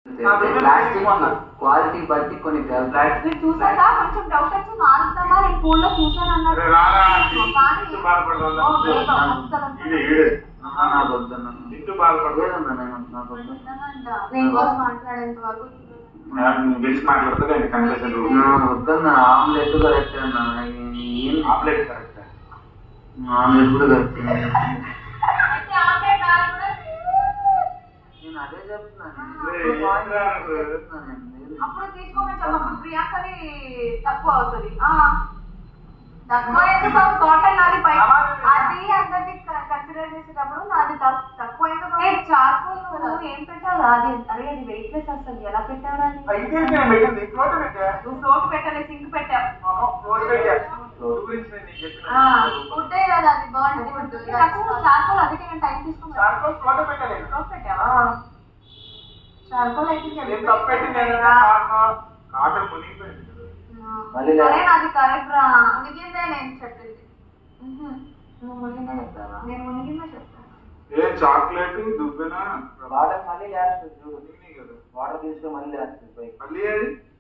Plastic quality బట్టి కొన్ని plastic మీరు చూసాక కొంచెం డౌట్ వచ్చి మారుద్దామా నేను ఫోన్ లో చూసాను అన్నారు అరే రారా, కానీ ఇంటూ బాధపడదాం. ఓ, లేదు, అస్సలు ఈడే, ఈడే. నాకు వద్దన్నా ఇంటూ బాధపడదు లేదన్నా నేను నాకు వద్దు నేను కోసం మాట్లాడేంత వరకు నువ్వు గెలిచి మాట్లాడుతుంది అండి కన్ఫెషన్ రూల్ నా వద్దన్నా ఆమ్లెట్ కరెక్ట్ అన్నా ఏం ఆమ్లెట్ కరెక్ట్ ఆమ్లెట్ కూడా కరెక్ట్ అయితే ఆమ్లెట్ నాలుగు కూడా నేను అదే చెప్తున్నాను ఏ, ఇప్పుడు point ఏంట్రా నువ్వు? చెప్తున్నాను నేను. అప్పుడు తీసుకోమని చెప్పప్పుడు ప్రియాంకది తక్కువ అవుతుంది ఆ. తక్కువ ఎందుకు కాటన్ నాది పై అది అందరికి కన్సిడర్ చేసేటప్పుడు నాది తక్- తక్కువ ఎందుకు చార్కోల్ నువ్వు ఏం పెట్టావు అది అరే అది వెయిట్ లెస్ అసలు ఎలా పెట్టావు అది నువ్వు ఫ్లోట్ పెట్టలే సింక్ పెట్టావు ఆ, ఫుడ్డే కదా అది బర్న్ ఫుడ్ నాకు చార్కోల్ అందుకే నేను టైం తీసుకున్నాను ఫ్లోట్ పెట్టావా చార్కోల్ అయితే కాటన్ మునిగిపోయింది కదా. మళ్ళీ సరే నాది కరెక్ట్ రా మునిగిందే నేను చెప్పింది ఉహు. నువ్వు మునిగిందే చెప్తావా నేను మునిగిందే చెప్తాను ఏ చాక్లెట్ దుబ్బెన వాటర్ మళ్ళీ లేస్తుంది చూడు మునిగినాయి కదా వాటర్ తీసుకొని మళ్ళీ లేస్తుంది పైకి మళ్ళీ అది